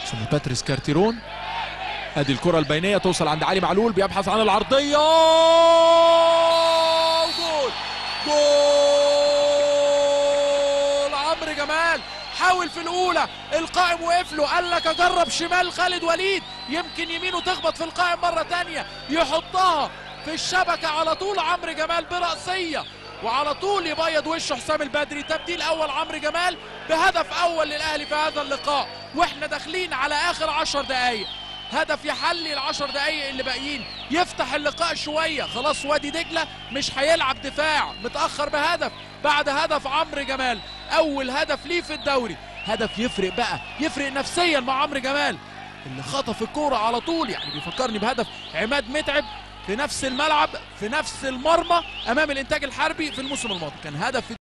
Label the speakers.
Speaker 1: اسمه باتريس كارتيرون ادي الكرة البينية توصل عند علي معلول بيبحث عن العرضية جول جول عمرو جمال حاول في الاولى القائم وقف له قال لك اجرب شمال خالد وليد يمكن يمينه تخبط في القائم مره تانية يحطها في الشبكه على طول عمرو جمال براسيه وعلى طول يبيض وشه حسام البدري تبديل اول عمرو جمال بهدف اول للاهلي في هذا اللقاء واحنا داخلين على اخر عشر دقائق هدف يحلي العشر دقايق اللي باقيين يفتح اللقاء شويه خلاص وادي دجله مش هيلعب دفاع متاخر بهدف بعد هدف عمرو جمال اول هدف ليه في الدوري هدف يفرق بقى يفرق نفسيا مع عمرو جمال اللي خطف الكوره على طول يعني بيفكرني بهدف عماد متعب في نفس الملعب في نفس المرمى امام الانتاج الحربي في الموسم الماضي كان هدف في